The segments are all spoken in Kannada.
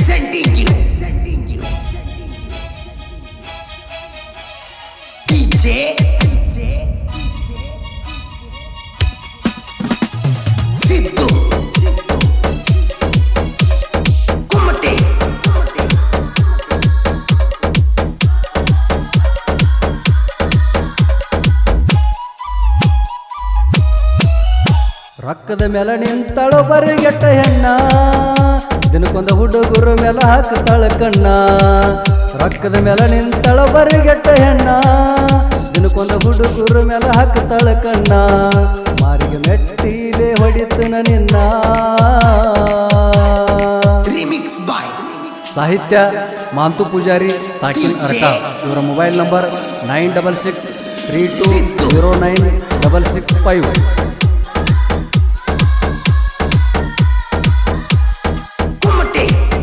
Presenting you. DJ. Siddu. Kumate. ರೊಕ್ಕದ ಮೇಲೆ ನಿಂತಳು ಬರಿಗೆಟ್ಟ ಹೆಣ್ಣ ದಿನಕ್ಕೊಂದು ಹುಡುಗರು ಮೇಲೆ ಹಾಕ್ತಾಳ ಕಣ್ಣ ರೊಕ್ಕದ ಮೇಲೆ ನಿಂತಳು ಬರಿಗೆಟ್ಟ ಹೆಣ್ಣ ದಿನಕ್ಕೊಂದು ಹುಡುಗರು ಮೇಲೆ ಹಾಕ್ತಾಳ ಕಣ್ಣ ಮಾರಿಗೆ ಮೆಟ್ಟಿಲೆ ಹೊಡಿತನ ನಿನ್ನ Remix by ಸಾಹಿತ್ಯ ಮಾಂತು ಪೂಜಾರಿ ಸಾಕಿನ್ ಅರಟ ಇವರ mobile number nine double six three two zero nine double six five Kumate.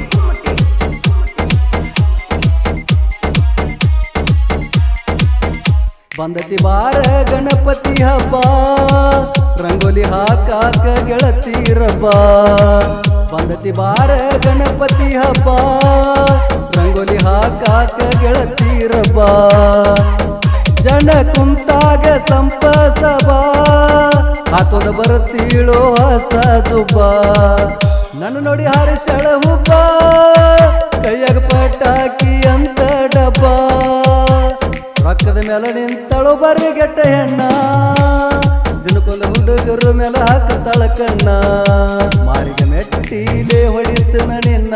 ಬಂದತಿ ಬಾರ ಗಣಪತಿ ಹಬ್ಬ ರಂಗೋಲಿ ಹಾಕಾಕ ಗೆಳತಿರಬ್ಬ ಬಂದತಿ ಬಾರ ಗಣಪತಿ ಹಬ್ಬ ರಂಗೋಲಿ ಹಾಕಾಕ ಗೆಳತಿರಬ್ಬ ಜನ ಕುಂತಾಗ ಸಂಪಸಬ ಹಾಕೋದ ಬರುತ್ತೀಳೋ ಹೊಸ ದುಬ್ಬ ನನ್ನ ನೋಡಿ ಹರಿಶಳ ಹುಬ್ಬ ಕೈಯಾಗ ಪಟಾಕಿ ಅಂತ ಡಬ್ಬ ರೊಕ್ಕದ ಮೇಲೆ ನಿಂತಳು ಬರಿಗೆಟ್ಟ ಹೆಣ್ಣ ದಿನಕ್ಕೊಂದು ಹುಡುಗರ ಮೇಲೆ ಹಾಕತಾಳ ಕಣ್ಣ ಮಾರಿಗೆ ಮೆಟ್ಟಿಲೆ ಹೊಡಿತನ ನಿನ್ನ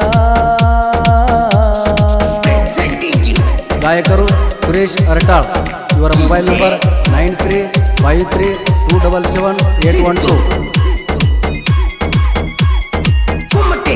Presenting you. ಗಾಯಕರು ಸುರೇಶ್ ಅರಟಾಳ್ ಇವರ mobile number nine three five three two double seven eight one two Kumate.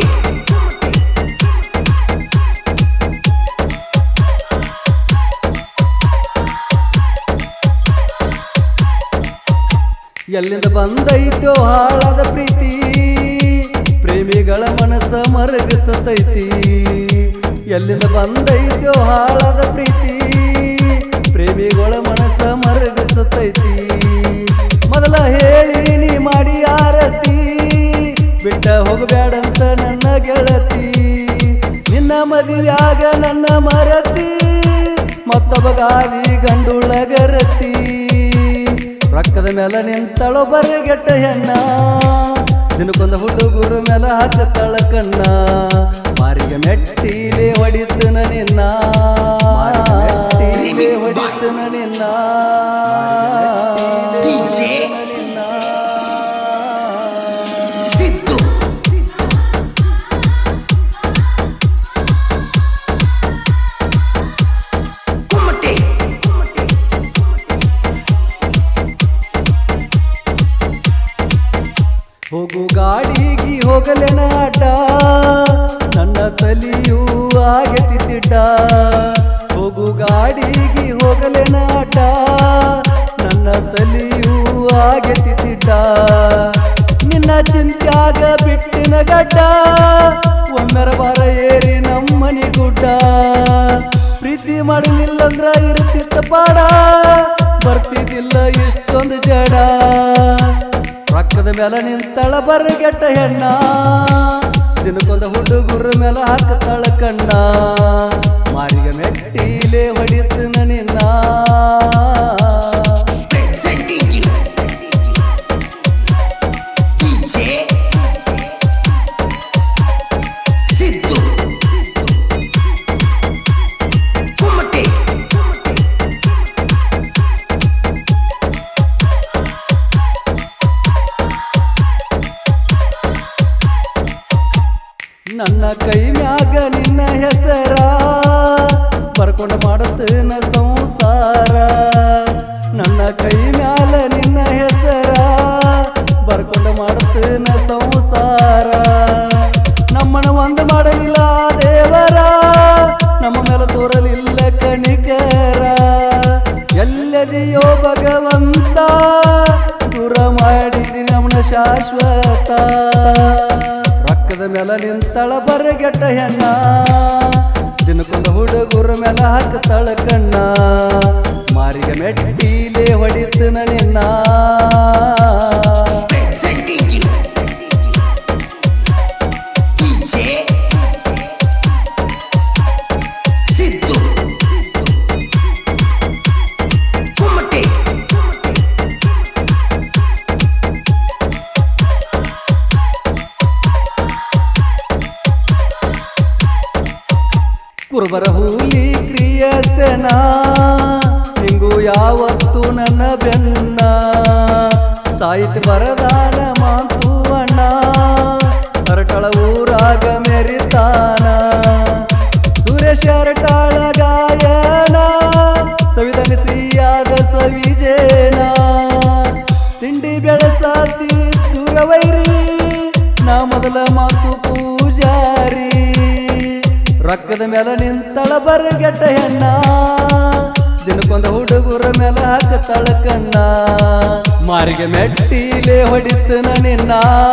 ಎಲ್ಲಿಂದ ಬಂದೈತೋ ಹಾಳಾದ ಪ್ರೀತಿ ಪ್ರೇಮಿಗಳ ಮನಸ್ಸ ಮರಗಿಸತೈತಿ ಎಲ್ಲಿಂದ ಬಂದೈತೋ ಹಾಳಾದ ಪ್ರೀತಿ ಪ್ರೇಮಿಗಳ ಮನಸ್ಸ ಮರಗಿಸತೈತಿ ಮೊದಲ ಹೇಳಿ ನೀ ಮಾಡಿ ಆರತಿ ಬಿಟ್ಟ ಹೋಗಬೇಡಂತ ನನ್ನ ಗೆಳತಿ ನಿನ್ನ ಮದುವೆಯಾಗ ನನ್ನ ಮರತಿ ಮತ್ತೊಬ್ಬ ಗಾದಿ ಗಂಡುಳಗರತಿ ರೊಕ್ಕದ ಮೇಲೆ ನಿಂತಳು ಬರಗೆಟ್ಟ ಹೆಣ್ಣ ದಿನಕ್ಕೊಂದು ಹುಡುಗರು ಮೇಲೆ ಹಾಕತಾಳ ಕಣ್ಣ ಮಾರಿಗೆ ಮೆಟ್ಟಿಲೆ ಹೊಡಿತನ ನಿನ್ನ ಮೆಟ್ಟಿಲೆ ಹೊಡಿತನ ನಿನ್ನ DJ. ನಿನ್ನ Siddu. Kumate. ಹೋಗು ಗಾಡಿಗೆ ಹೋಗಲೆನ ಆಟ ನನ್ನ ತಲಿಯೂ ಆಗತಿ ತಿಟ್ಟ ಹೋಗು ಗಾಡಿಗೆ ಹೋಗಲೆನ ಆಟ ನನ್ನ ತಲಿಯೂ ಆಗತಿ ತಿಟ್ಟ ನಿನ್ನ ಚಿಂತ್ಯಾಗ ಬಿಟ್ಟಿನ ಗಡ್ಡ ಒಮ್ಮೆರ ಬಾರ ಏರಿ ನಮ್ಮನಿ ಗುಡ್ಡ ಪ್ರೀತಿ ಮಾಡಲಿಲ್ಲಂದ್ರ ಇರ್ತಿತ್ತ ಪಾಡ ಬರ್ತಿದ್ದಿಲ್ಲ ಇಷ್ಟೊಂದು ಜಡ ರೊಕ್ಕದ ಮೇಲೆ ನಿಂತಳ ಬರಗೆಟ್ಟ ಹೆಣ್ಣ ದಿನಕ್ಕೊಂದ ಹುಡುಗರ ಮೇಲೆ ಹಾಕತಾಳ ಕಣ್ಣ ಮಾರಿಗೆ ಮೆಟ್ಟಿಲೆ ಹೊಡಿತನ ನಿನ್ನ Presenting you. DJ. Siddu. Kumate. ನನ್ನ ಕೈ ಮ್ಯಾಗ ನಿನ್ನ ಹೆಸರ ಬರ್ಕೊಂಡು ಮಾಡುತ್ತೇನ ಸಂಸಾರ ನನ್ನ ಕೈ ಮ್ಯಾಲ ನಿನ್ನ ಹೆಸರ ಬರ್ಕೊಂಡು ಮಾಡುತ್ತೇನ ಸಂಸಾರ ನಮ್ಮನ ಒಂದು ಮಾಡಲಿಲ್ಲ ದೇವರ ನಮ್ಮ ಮೇಲೆ ತೋರಲಿಲ್ಲ ಕಣಿಕರ ಎಲ್ಲದೆಯೋ ಭಗವಂತ ದೂರ ಮಾಡಿದಿ ನಮ್ಮನ ಶಾಶ್ವತ ರೊಕ್ಕದ ಮೇಲೆ ನಿಂತಳ ಬರಗೆಟ್ಟ ಹೆಣ್ಣ ದಿನಕ್ಕೊಂದು ಹುಡುಗರ ಮೇಲೆ ಹಾಕತಾಳ ಕಣ್ಣ ಮಾರಿಗೆ ಮೆಟ್ಟಿಲೆ ಹೊಡಿತನ ನಿನ್ನ Presenting you. DJ. ಕುರುಬರ ಹೂಲಿ ಕ್ರಿಯತನ ಹಿಂಗು ಯಾವತ್ತು ನನ್ನ ಬೆನ್ನ ಸಾಹಿತ್ಯ ಬರದಾನ ಮಾತು ಅಣ್ಣ ಹರಟಳ ಊರಾಗ ಮೆರಿತಾನ ಸುರೇಶ್ ಹರಟಾಳ ಗಾಯನ ಸವಿಧನಿಸಿಯಾದ ಸವಿಜೇನ ತಿಂಡಿ ಬೆಳಸಾತಿ ದೂರವೈರಿ ನಾ ಮೊದಲ ಮಾತು ಪೂಜಾರಿ ರೊಕ್ಕದ ಮೇಲೆ ನಿಂತಳ ಬರಗೆಟ್ಟ ಹೆಣ್ಣ ದಿನಕ್ಕೊಂದು ಹುಡುಗರ ಮೇಲೆ ಹಾಕತಾಳ ಕಣ್ಣ ಮಾರಿಗೆ ಮೆಟ್ಟಿಲೆ ಹೊಡಿತನ ನಿನ್ನ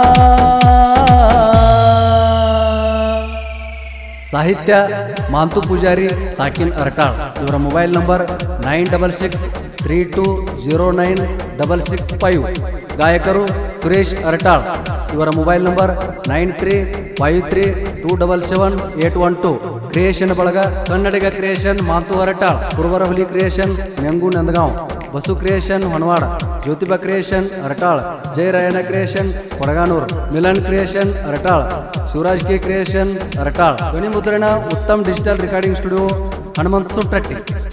ಸಾಹಿತ್ಯ ಮಾಂತು ಪೂಜಾರಿ ಸಾಕಿನ್ ಅರಟಾಳ್ ಇವರ mobile number nine double six three two zero nine double six five ಗಾಯಕರು ಸುರೇಶ್ ಅರಟಾಳ್ ಇವರ mobile number nine three five three two double seven eight one two creation ಬಳಗ ಕನ್ನಡಿಗ ಕ್ರಿಯೇಷನ್ ಮಾಂತು ಅರಟಾಳ್ ಕುರುಬರ ಹುಲಿ creation Mengu Nandgaon Basu creation Honawad Jyotiba creation Aratal Jayarayana creation Kodaganur Milan creation Aratal Shivraj K creation Aratal ಧ್ವನಿ ಮುದ್ರಣ Uttam digital recording studio Hanumanta ಸುಟ್ರಟ್ಟಿ